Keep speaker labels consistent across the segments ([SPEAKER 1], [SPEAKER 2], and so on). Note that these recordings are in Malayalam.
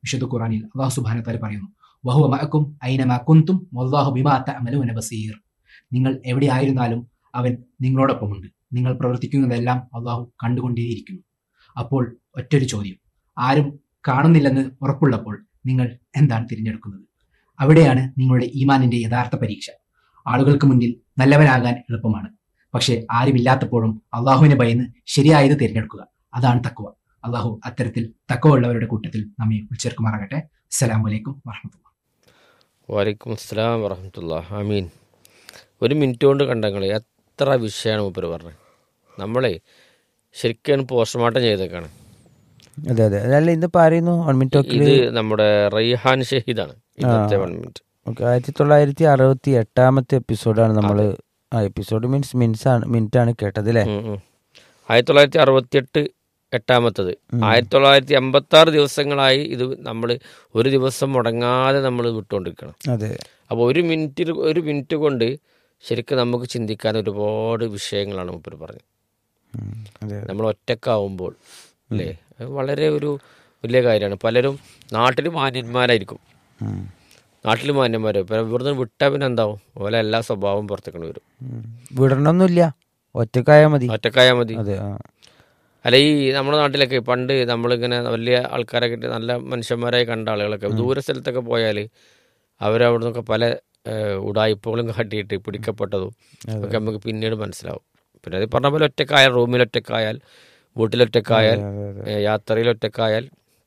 [SPEAKER 1] വിശുദ്ധ ഖുറാനിൽ അള്ളാഹു സുബാനത്താൽ പറയുന്നു വഹുവ മഅക്കും ഐനമാ കുന്തും വല്ലാഹു ബിമാ തഅമലൂന ബസീർ നിങ്ങൾ എവിടെയായിരുന്നാലും അവൻ നിങ്ങളോടൊപ്പമുണ്ട് നിങ്ങൾ പ്രവർത്തിക്കുന്നതെല്ലാം അള്ളാഹു കണ്ടുകൊണ്ടേയിരിക്കുന്നു അപ്പോൾ ഒറ്റൊരു ചോദ്യം ആരും കാണുന്നില്ലെന്ന് ഉറപ്പുള്ളപ്പോൾ നിങ്ങൾ എന്താണ് തിരഞ്ഞെടുക്കുന്നത് അവിടെയാണ് നിങ്ങളുടെ ഈമാനിന്റെ യഥാർത്ഥ പരീക്ഷ ആളുകൾക്ക് മുന്നിൽ നല്ലവനാകാൻ എളുപ്പമാണ് പക്ഷേ ആരുമില്ലാത്തപ്പോഴും അള്ളാഹുവിനെ ഭയന്ന് ശരിയായത് തിരഞ്ഞെടുക്കുക അതാണ് തക്കുവ അള്ളാഹു അത്തരത്തിൽ തക്കവ ഉള്ളവരുടെ കൂട്ടത്തിൽ നമ്മെ ഉൾച്ചേർക്കുമാറാകട്ടെ അസ്സലാമു അലൈക്കും വറഹമത്തുള്ള
[SPEAKER 2] വലൈക്കും അസ്സലാം വറഹമത്തുള്ള ആമീൻ ഒരു മിനിറ്റ് കൊണ്ട് കണ്ടങ്ങൾ എത്ര വിഷയമാണ് മൂപ്പര് പറഞ്ഞത് നമ്മളെ ശരിക്കും പോസ്റ്റ്മോർട്ടം ചെയ്തേക്കാണ്
[SPEAKER 3] അതെ അതെ അതല്ല ഇന്ന് പറയുന്നു വൺ മിനിറ്റ് ടോക്കിൽ
[SPEAKER 2] ഇത് നമ്മുടെ റൈഹാൻ ഷഹീദാണ് ഇന്നത്തെ വൺ മിനിറ്റ്
[SPEAKER 3] ഓക്കെ ആയിരത്തി തൊള്ളായിരത്തി അറുപത്തി എട്ടാമത്തെ എപ്പിസോഡാണ് നമ്മൾ ആ എപ്പിസോഡ് മീൻസ് മിനിറ്റ്സ് ആണ് മിനിറ്റ് ആണ് കേട്ടത് അല്ലേ
[SPEAKER 2] ഉം, ഉം. ആയിരത്തി തൊള്ളായിരത്തി അറുപത്തിയെട്ട് എട്ടാമത്തത് ആയിരത്തി തൊള്ളായിരത്തി എൺപത്തി ആറ് ദിവസങ്ങളായി ഇത് നമ്മൾ ഒരു ദിവസം മുടങ്ങാതെ നമ്മൾ വിട്ടുകൊണ്ടിരിക്കണം
[SPEAKER 3] അതെ
[SPEAKER 2] അപ്പോൾ ഒരു മിനിറ്റ് ഒരു മിനിറ്റ് കൊണ്ട് ശരിക്കും നമുക്ക് ചിന്തിക്കാൻ ഒരുപാട് വിഷയങ്ങളാണ് മൂപ്പര് പറഞ്ഞത്
[SPEAKER 3] ഉം, അതെ അതെ.
[SPEAKER 2] നമ്മൾ ഒറ്റക്കാവുമ്പോൾ അല്ലേ അത് വളരെ ഒരു വലിയ കാര്യമാണ് പലരും നാട്ടിൽ മാന്യന്മാരായിരിക്കും
[SPEAKER 3] ഉം.
[SPEAKER 2] നാട്ടിൽ മാന്യന്മാരും ഇപ്പം ഇവിടുന്ന് വിട്ടാൽ പിന്നെ എന്താവും ഓലെ എല്ലാ സ്വഭാവവും പുറത്തേക്കൊണ്ട് വരും
[SPEAKER 3] ഉം. വിടണമൊന്നുമില്ല ഒറ്റക്കായാൽ മതി
[SPEAKER 2] ഒറ്റക്കായാൽ മതി
[SPEAKER 3] അതെ ആ
[SPEAKER 2] അല്ല ഈ നമ്മുടെ നാട്ടിലൊക്കെ പണ്ട് നമ്മളിങ്ങനെ വലിയ ആൾക്കാരൊക്കെ ഇട്ട് നല്ല മനുഷ്യന്മാരായി കണ്ട ആളുകളൊക്കെ ദൂര സ്ഥലത്തൊക്കെ പോയാൽ അവരവിടെ നിന്നൊക്കെ പല ഏഹ്, ഉടായിപ്പുകളും കാട്ടിയിട്ട് പിടിക്കപ്പെട്ടതും ഒക്കെ നമുക്ക് പിന്നീട് മനസ്സിലാവും പിന്നെ അത് പറഞ്ഞ പോലെ ഒറ്റക്കായാൽ റൂമിൽ ഒറ്റക്കായാൽ വീട്ടിലൊറ്റക്കായാൽ ഏഹ്, യാത്രയിൽ ഒറ്റക്കായാൽ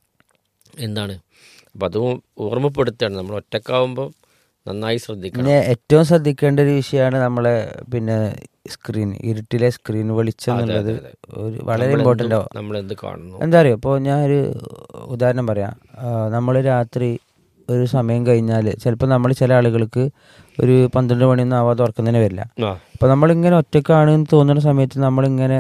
[SPEAKER 2] എന്താണ് അപ്പം അതും ഓർമ്മപ്പെടുത്തുകയാണ് നമ്മൾ ഒറ്റക്കാവുമ്പോൾ നന്നായി ശ്രദ്ധിക്കണം
[SPEAKER 3] പിന്നെ ഏറ്റവും ശ്രദ്ധിക്കേണ്ട ഒരു വിഷയമാണ് നമ്മളെ പിന്നെ സ്ക്രീൻ ഇരുട്ടിലെ സ്ക്രീൻ വെളിച്ചം എന്നുള്ളത് ഒരു വളരെ ഇമ്പോർട്ടൻ്റ് ആവും
[SPEAKER 2] നമ്മൾ എന്ത് കാണുന്നു
[SPEAKER 3] എന്താ അറിയോ ഇപ്പോൾ ഞാനൊരു ഉദാഹരണം പറയാം നമ്മൾ രാത്രി ഒരു സമയം കഴിഞ്ഞാൽ ചിലപ്പോൾ നമ്മൾ ചില ആളുകൾക്ക് ഒരു പന്ത്രണ്ട് മണിയൊന്നും ആവാതെ ഉറക്കം തന്നെ വരില്ല
[SPEAKER 2] ആ
[SPEAKER 3] അപ്പോൾ നമ്മളിങ്ങനെ ഒറ്റക്കാണ് എന്ന് തോന്നുന്ന സമയത്ത് നമ്മളിങ്ങനെ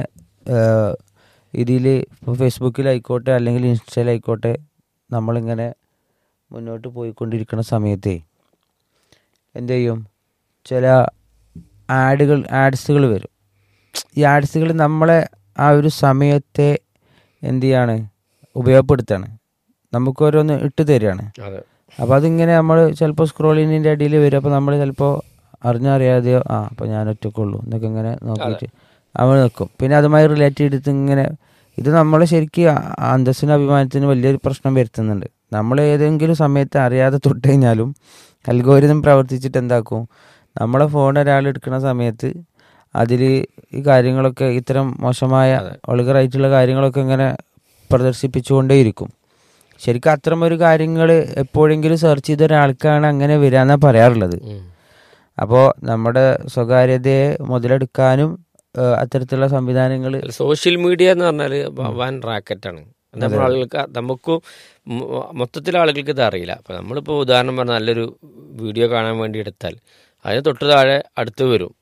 [SPEAKER 3] ഇതിൽ ഇപ്പോൾ ഫേസ്ബുക്കിലായിക്കോട്ടെ അല്ലെങ്കിൽ ഇൻസ്റ്റയിലായിക്കോട്ടെ നമ്മളിങ്ങനെ മുന്നോട്ട് പോയിക്കൊണ്ടിരിക്കുന്ന സമയത്തേ എന്ത് ചെയ്യും ചില ആഡുകൾ ആഡ്സുകൾ വരും ഈ ആഡ്സുകൾ നമ്മളെ ആ ഒരു സമയത്തെ എന്ത് ചെയ്യാണ് ഉപയോഗപ്പെടുത്താണ് നമുക്ക് ഓരോന്ന് ഇട്ട് തരികയാണ്
[SPEAKER 2] അതെ
[SPEAKER 3] അപ്പോൾ അതിങ്ങനെ നമ്മൾ ചിലപ്പോൾ സ്ക്രോളിങ്ങിൻ്റെ അടിയിൽ വരും അപ്പോൾ നമ്മൾ ചിലപ്പോൾ അറിഞ്ഞറിയാതെയോ ആ അപ്പോൾ ഞാൻ ഒറ്റക്കുള്ളൂ എന്നൊക്കെ ഇങ്ങനെ നോക്കിയിട്ട് അവൾ നിൽക്കും പിന്നെ അതുമായി റിലേറ്റ് ചെയ്തിട്ട് ഇങ്ങനെ ഇത് നമ്മളെ ശരിക്കും ആ- അന്തസ്സിനും അഭിമാനത്തിനും വലിയൊരു പ്രശ്നം വരുത്തുന്നുണ്ട് നമ്മൾ ഏതെങ്കിലും സമയത്ത് അറിയാതെ തൊട്ട് കഴിഞ്ഞാലും അൽഗോരിതം പ്രവർത്തിച്ചിട്ട് എന്താക്കും നമ്മളെ ഫോൺ ഒരാൾ എടുക്കുന്ന സമയത്ത് അതിൽ ഈ കാര്യങ്ങളൊക്കെ ഇത്തരം മോശമായ ഒളുകറായിട്ടുള്ള കാര്യങ്ങളൊക്കെ ഇങ്ങനെ പ്രദർശിപ്പിച്ചുകൊണ്ടേയിരിക്കും ശരിക്കും അത്തരം ഒരു കാര്യങ്ങൾ എപ്പോഴെങ്കിലും സെർച്ച് ചെയ്ത ഒരാൾക്കാണ് അങ്ങനെ വരാന്നാണ് പറയാറുള്ളത്
[SPEAKER 2] ഉം.
[SPEAKER 3] അപ്പോൾ നമ്മുടെ സ്വകാര്യതയെ മുതലെടുക്കാനും ഏഹ്, അത്തരത്തിലുള്ള സംവിധാനങ്ങൾ
[SPEAKER 2] അല്ല, സോഷ്യൽ മീഡിയ എന്ന് പറഞ്ഞാൽ വൻ റാക്കറ്റാണ് നമ്മൾ ആളുകൾക്ക് നമുക്കും മൊ- മൊത്തത്തിൽ ആളുകൾക്ക് ഇത് അറിയില്ല അപ്പം നമ്മളിപ്പോൾ ഉദാഹരണം പറഞ്ഞാൽ നല്ലൊരു വീഡിയോ കാണാൻ വേണ്ടി എടുത്താൽ അതിന് തൊട്ട് താഴെ അടുത്ത് വരും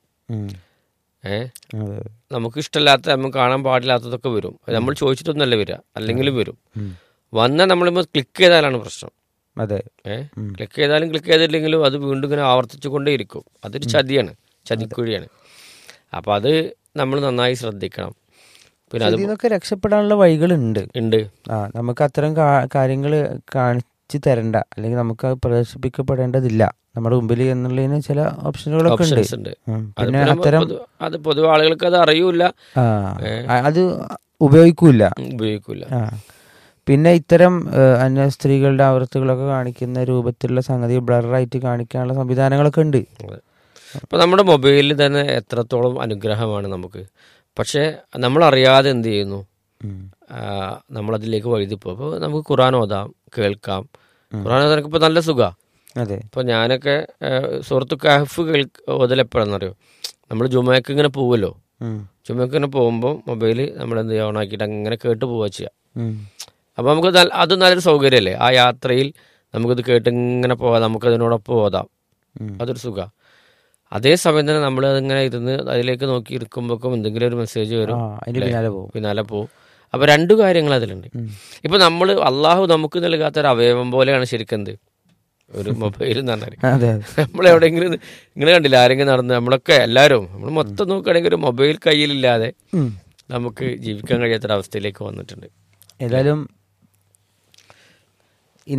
[SPEAKER 2] ഏ നമുക്ക് ഇഷ്ടമില്ലാത്ത നമുക്ക് കാണാൻ പാടില്ലാത്തതൊക്കെ വരും അത് നമ്മൾ ചോദിച്ചിട്ടൊന്നുമല്ല വരിക അല്ലെങ്കിലും വരും വന്നാൽ നമ്മളിപ്പോൾ ക്ലിക്ക് ചെയ്താലാണ് പ്രശ്നം
[SPEAKER 3] അതെ
[SPEAKER 2] ഏ ക്ലിക്ക് ചെയ്താലും ക്ലിക്ക് ചെയ്തില്ലെങ്കിലും അത് വീണ്ടും ഇങ്ങനെ ആവർത്തിച്ചു കൊണ്ടേയിരിക്കും അതൊരു ചതിയാണ് ചതിക്കുഴിയാണ് അപ്പം അത് നമ്മൾ നന്നായി ശ്രദ്ധിക്കണം പിന്നെ അത്
[SPEAKER 3] ഇതിൽ നിന്നൊക്കെ രക്ഷപ്പെടാനുള്ള വഴികളുണ്ട്
[SPEAKER 2] ഉണ്ട്
[SPEAKER 3] ആ നമുക്ക് അത്തരം കാര്യങ്ങൾ കാണിച്ചു തരണ്ട അല്ലെങ്കിൽ നമുക്ക് അത് പ്രദർശിപ്പിക്കപ്പെടേണ്ടതില്ല നമ്മുടെ മുമ്പിൽ എന്നുള്ളതിന് ചില ഓപ്ഷനുകളൊക്കെ ഉണ്ട്
[SPEAKER 2] ഓപ്ഷൻസ് ഉണ്ട്
[SPEAKER 3] ഉം.
[SPEAKER 2] അത്
[SPEAKER 3] പിന്നെ
[SPEAKER 2] പിന്നെ
[SPEAKER 3] അത്തരം
[SPEAKER 2] പൊതു- അത് പൊതുവെ ആളുകൾക്ക് അത് അറിയൂല
[SPEAKER 3] ആ ആ, അത് ഉപയോഗിക്കൂല
[SPEAKER 2] ഉപയോഗിക്കൂല
[SPEAKER 3] ആ പിന്നെ ഇത്തരം ഏഹ്, അന്യ സ്ത്രീകളുടെ ആവൃത്തികളൊക്കെ കാണിക്കുന്ന രൂപത്തിലുള്ള സംഗതി ബ്ലറായിട്ട് കാണിക്കാനുള്ള സംവിധാനങ്ങളൊക്കെ ഉണ്ട്
[SPEAKER 2] അപ്പോൾ നമ്മുടെ മൊബൈലിൽ തന്നെ എത്രത്തോളം അനുഗ്രഹമാണ് നമുക്ക് പക്ഷേ നമ്മളറിയാതെ എന്ത് ചെയ്യുന്നു
[SPEAKER 3] ഉം.
[SPEAKER 2] ആ, നമ്മളതിലേക്ക് വഴുതിപ്പോ അപ്പോൾ നമുക്ക് ഖുറാൻ ഓതാം കേൾക്കാം ഖുറാൻ ഓതാനൊക്കെ ഇപ്പോൾ നല്ല സുഖമാണ്
[SPEAKER 3] അതെ
[SPEAKER 2] ഇപ്പോൾ ഞാനൊക്കെ ആ, സുഹൃത്തു കഹഫ് കേൾ ഓതലെപ്പോഴാണെന്നറിയോ നമ്മൾ ജുമയ്ക്ക് ഇങ്ങനെ പോവുമല്ലോ
[SPEAKER 3] ഉം.
[SPEAKER 2] ജുമയ്ക്ക് ഇങ്ങനെ പോകുമ്പോൾ മൊബൈൽ നമ്മൾ എന്ത് ചെയ്യുക ഓണാക്കിയിട്ട് അങ്ങനെ കേട്ട് പോവുക ചെയ്യുക
[SPEAKER 3] ഉം.
[SPEAKER 2] അപ്പോൾ നമുക്ക് നല്ല- അത് നല്ലൊരു സൗകര്യമല്ലേ ആ യാത്രയിൽ നമുക്കിത് കേട്ട് ഇങ്ങനെ പോവാം നമുക്കതിനോടൊപ്പം ഓതാം
[SPEAKER 3] ഉം.
[SPEAKER 2] അതൊരു സുഖമാണ് അതേസമയം തന്നെ നമ്മൾ അതിങ്ങനെ ഇരുന്ന് അതിലേക്ക് നോക്കി ഇരിക്കുമ്പോഴേക്കും എന്തെങ്കിലും ഒരു മെസ്സേജ്
[SPEAKER 3] ആ
[SPEAKER 2] വരും
[SPEAKER 3] അതിന്റെ പിന്നാലെ പോകും
[SPEAKER 2] പിന്നാലെ പോവും അപ്പോൾ രണ്ടു കാര്യങ്ങൾ അതിലുണ്ട് ഇപ്പൊ നമ്മൾ അള്ളാഹു നമുക്ക് നൽകാത്ത ഒരു അവയവം പോലെയാണ് ശരിക്കും എന്ത് ഒരു മൊബൈൽ എന്ന് പറഞ്ഞാൽ
[SPEAKER 3] അതെ അതെ
[SPEAKER 2] നമ്മൾ എവിടെയെങ്കിലും നിങ്ങൾ കണ്ടില്ല ആരെങ്കിലും നടന്ന് നമ്മളൊക്കെ എല്ലാവരും നമ്മൾ മൊത്തം നോക്കുകയാണെങ്കിൽ ഒരു മൊബൈൽ കയ്യിലില്ലാതെ
[SPEAKER 3] ഉം.
[SPEAKER 2] നമുക്ക് ജീവിക്കാൻ കഴിയാത്തൊരവസ്ഥയിലേക്ക് വന്നിട്ടുണ്ട്
[SPEAKER 3] ഏതായാലും